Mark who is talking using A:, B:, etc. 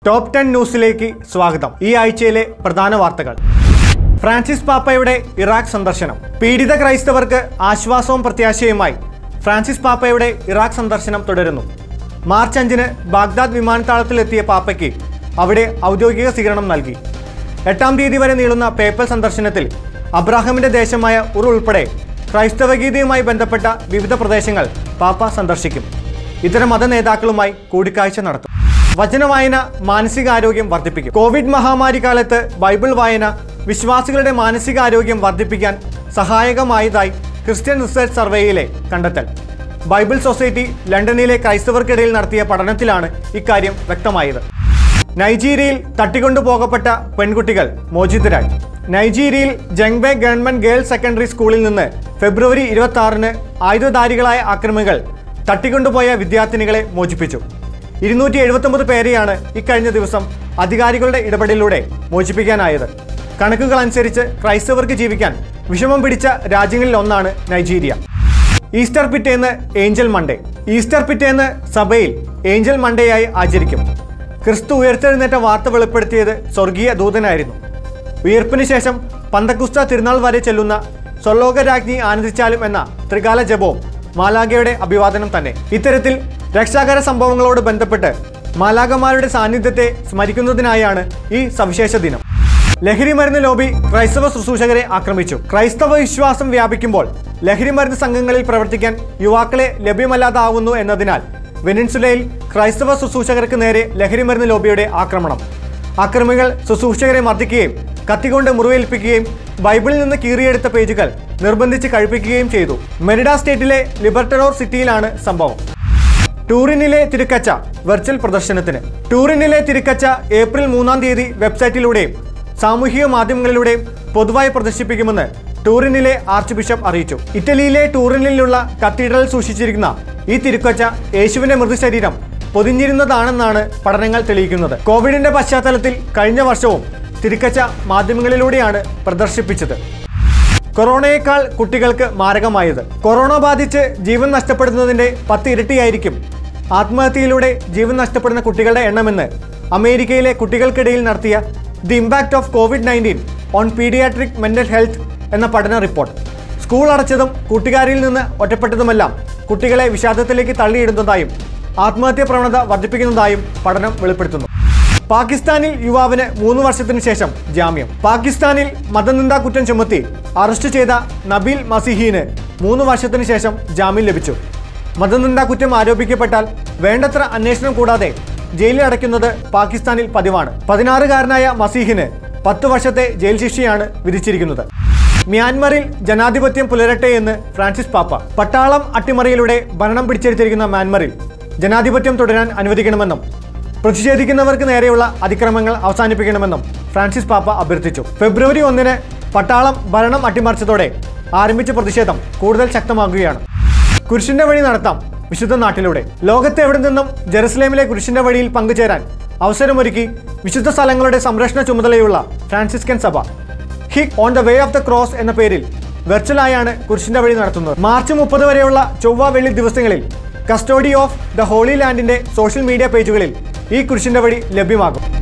A: top ten ന്യൂസിലേക്ക് സ്വാഗതം ഈ ആഴ്ചയിലെ പ്രധാന വാർത്തകൾ ഫ്രാൻസിസ് പാപ്പയുടെ ഇറാഖ് സന്ദർശനം പീഡിത ക്രൈസ്തവർക്ക് ആശ്വാസവും പ്രത്യാശയുമായി ഫ്രാൻസിസ് പാപ്പയുടെ ഇറാഖ് സന്ദർശനം തുടരുന്നു മാർച്ച് അഞ്ചിന് ബാഗ്ദാദ് വിമാനത്താവളത്തിലെത്തിയ പാപ്പയ്ക്ക് അവിടെ ഔദ്യോഗിക സ്വീകരണം നൽകി എട്ടാം തീയതി വരെ നീളുന്ന പേപ്പൽ സന്ദർശനത്തിൽ അബ്രാഹമിന്റെ ദേശമായ ഉർ ഉൾപ്പെടെ ക്രൈസ്തവ ഗീതയുമായി ബന്ധപ്പെട്ട വിവിധ പ്രദേശങ്ങൾ പാപ്പ സന്ദർശിക്കും ഇത്തരം മത നേതാക്കളുമായി കൂടിക്കാഴ്ച നടത്തും വചന വായന മാനസികാരോഗ്യം വർദ്ധിപ്പിക്കും കോവിഡ് മഹാമാരി കാലത്ത് ബൈബിൾ വായന വിശ്വാസികളുടെ മാനസികാരോഗ്യം വർദ്ധിപ്പിക്കാൻ സഹായകമായതായി ക്രിസ്ത്യൻ റിസർച്ച് സർവേയിലെ കണ്ടെത്തൽ ബൈബിൾ സൊസൈറ്റി ലണ്ടനിലെ ക്രൈസ്തവർക്കിടയിൽ നടത്തിയ പഠനത്തിലാണ് ഇക്കാര്യം വ്യക്തമായത് നൈജീരിയയിൽ തട്ടിക്കൊണ്ടുപോകപ്പെട്ട പെൺകുട്ടികൾ മോചിതരായി നൈജീരിയയിൽ ജംഗ്ബെ ഗവൺമെന്റ് ഗേൾസ് സെക്കൻഡറി സ്കൂളിൽ നിന്ന് ഫെബ്രുവരി ഇരുപത്തി ആറിന് ആയുധധാരികളായ ആക്രമികൾ തട്ടിക്കൊണ്ടുപോയ വിദ്യാർത്ഥിനികളെ മോചിപ്പിച്ചു ഇരുന്നൂറ്റി എഴുപത്തൊമ്പത് പേരെയാണ് ഇക്കഴിഞ്ഞ ദിവസം അധികാരികളുടെ ഇടപെടലിലൂടെ മോചിപ്പിക്കാനായത് കണക്കുകൾ അനുസരിച്ച് ക്രൈസ്തവർക്ക് ജീവിക്കാൻ വിഷമം പിടിച്ച രാജ്യങ്ങളിൽ ഒന്നാണ് നൈജീരിയ ഈസ്റ്റർ പിറ്റേന്ന് ഏഞ്ചൽ മൺഡേ ഈസ്റ്റർ പിറ്റേന്ന് സഭയിൽ ഏഞ്ചൽ മൺഡേയായി ആചരിക്കും ക്രിസ്തു ഉയർത്തെഴുന്നേറ്റ വാർത്ത വെളിപ്പെടുത്തിയത് സ്വർഗീയ ദൂതനായിരുന്നു ഉയർപ്പിന് ശേഷം പന്തക്കുസ്ത തിരുനാൾ വരെ ചെല്ലുന്ന സ്വർലോകരാജ്ഞി ആനന്ദിച്ചാലും എന്ന ത്രികാല ജപവും മാലാഖയുടെ അഭിവാദനം തന്നെ ഇത്തരത്തിൽ രക്ഷാകര സംഭവങ്ങളോട് ബന്ധപ്പെട്ട് മാലാഖമാരുടെ സാന്നിധ്യത്തെ സ്മരിക്കുന്നതിനായാണ് ഈ സവിശേഷ ദിനം ലഹരി മരുന്ന് ലോബി ക്രൈസ്തവ ശുശ്രൂഷകരെ ആക്രമിച്ചു ക്രൈസ്തവ വിശ്വാസം വ്യാപിക്കുമ്പോൾ ലഹരി മരുന്ന് സംഘങ്ങളിൽ പ്രവർത്തിക്കാൻ യുവാക്കളെ ലഭ്യമല്ലാതാവുന്നു എന്നതിനാൽ വെനിൻസുലയിൽ ക്രൈസ്തവ ശുശ്രൂഷകർക്ക് നേരെ ലഹരി മരുന്ന് ലോബിയുടെ ആക്രമണം ആക്രമികൾ ശുശ്രൂഷകരെ മർദ്ദിക്കുകയും കത്തികൊണ്ട് മുറിവേൽപ്പിക്കുകയും ബൈബിളിൽ നിന്ന് കീറിയെടുത്ത പേജുകൾ നിർബന്ധിച്ച് കഴിപ്പിക്കുകയും ചെയ്തു മെരിഡ സ്റ്റേറ്റിലെ ലിബർട്ടഡോർ സിറ്റിയിലാണ് സംഭവം ടൂറിനിലെ തിരുക്കച്ച വെർച്വൽ പ്രദർശനത്തിന് ടൂറിനിലെ തിരുക്കച്ച ഏപ്രിൽ മൂന്നാം തീയതി വെബ്സൈറ്റിലൂടെയും സാമൂഹിക മാധ്യമങ്ങളിലൂടെയും പൊതുവായി പ്രദർശിപ്പിക്കുമെന്ന് ടൂറിനിലെ ആർച്ച് ബിഷപ്പ് അറിയിച്ചു ഇറ്റലിയിലെ ടൂറിനിലുള്ള കത്തീഡ്രൽ സൂക്ഷിച്ചിരിക്കുന്ന ഈ തിരുക്കച്ച യേശുവിന്റെ മൃതശരീരം പൊതിഞ്ഞിരുന്നതാണെന്നാണ് പഠനങ്ങൾ തെളിയിക്കുന്നത് കോവിഡിന്റെ പശ്ചാത്തലത്തിൽ കഴിഞ്ഞ വർഷവും തിരുക്കച്ച മാധ്യമങ്ങളിലൂടെയാണ് പ്രദർശിപ്പിച്ചത് കൊറോണയേക്കാൾ കുട്ടികൾക്ക് മാരകമായത് കൊറോണ ബാധിച്ച് ജീവൻ നഷ്ടപ്പെടുന്നതിന്റെ പത്ത് ഇരട്ടിയായിരിക്കും ആത്മഹത്യയിലൂടെ ജീവൻ നഷ്ടപ്പെടുന്ന കുട്ടികളുടെ എണ്ണമെന്ന് അമേരിക്കയിലെ കുട്ടികൾക്കിടയിൽ നടത്തിയ the impact of COVID nineteen on paediatric mental health എന്ന പഠന റിപ്പോർട്ട് സ്കൂൾ അടച്ചതും കൂട്ടുകാരിൽ നിന്ന് ഒറ്റപ്പെട്ടതുമെല്ലാം കുട്ടികളെ വിഷാദത്തിലേക്ക് തള്ളിയിടുന്നതായും ആത്മഹത്യ പ്രവണത വർദ്ധിപ്പിക്കുന്നതായും പഠനം വെളിപ്പെടുത്തുന്നു പാകിസ്ഥാനിൽ യുവാവിന് മൂന്ന് വർഷത്തിനു ശേഷം ജാമ്യം പാകിസ്ഥാനിൽ മതനിന്ദാ കുറ്റം ചുമത്തി അറസ്റ്റ് ചെയ്ത നബീൽ മസിഹീന് മൂന്ന് വർഷത്തിനു ശേഷം ജാമ്യം ലഭിച്ചു മതനിന്ദാ കുറ്റം ആരോപിക്കപ്പെട്ടാൽ വേണ്ടത്ര അന്വേഷണം കൂടാതെ ജയിലിൽ അടയ്ക്കുന്നത് പാകിസ്ഥാനിൽ പതിവാണ് പതിനാറുകാരനായ മസീഹിന് പത്ത് വർഷത്തെ ജയിൽ ശിക്ഷയാണ് വിധിച്ചിരിക്കുന്നത് മ്യാൻമറിൽ ജനാധിപത്യം പുലരട്ടെ എന്ന് ഫ്രാൻസിസ് പാപ്പ പട്ടാളം അട്ടിമറിയിലൂടെ ഭരണം പിടിച്ചെടുത്തിരിക്കുന്ന മ്യാൻമറിൽ ജനാധിപത്യം തുടരാൻ അനുവദിക്കണമെന്നും പ്രതിഷേധിക്കുന്നവർക്ക് നേരെയുള്ള അതിക്രമങ്ങൾ അവസാനിപ്പിക്കണമെന്നും ഫ്രാൻസിസ് പാപ്പ അഭ്യർത്ഥിച്ചു ഫെബ്രുവരി ഒന്നിന് പട്ടാളം ഭരണം അട്ടിമറിച്ചതോടെ ആരംഭിച്ച പ്രതിഷേധം കൂടുതൽ ശക്തമാകുകയാണ് കുരിശിന്റെ വഴി നടത്താം വിശുദ്ധ നാട്ടിലൂടെ ലോകത്തെ എവിടെ നിന്നും ജെറുസലേമിലെ കുരിശിന്റെ വഴിയിൽ പങ്കുചേരാൻ അവസരമൊരുക്കി വിശുദ്ധ സ്ഥലങ്ങളുടെ സംരക്ഷണ ചുമതലയുള്ള ഫ്രാൻസിസ്കൻ സഭ ഹിക് on the way of the cross എന്ന പേരിൽ വെർച്വലായാണ് കുരിശിന്റെ വഴി നടത്തുന്നത് മാർച്ച് മുപ്പത് വരെയുള്ള ചൊവ്വ വെള്ളി ദിവസങ്ങളിൽ കസ്റ്റോഡി ഓഫ് ദ ഹോളി ലാൻഡിന്റെ സോഷ്യൽ മീഡിയ പേജുകളിൽ ഈ കുരിശിന്റെ വഴി ലഭ്യമാകും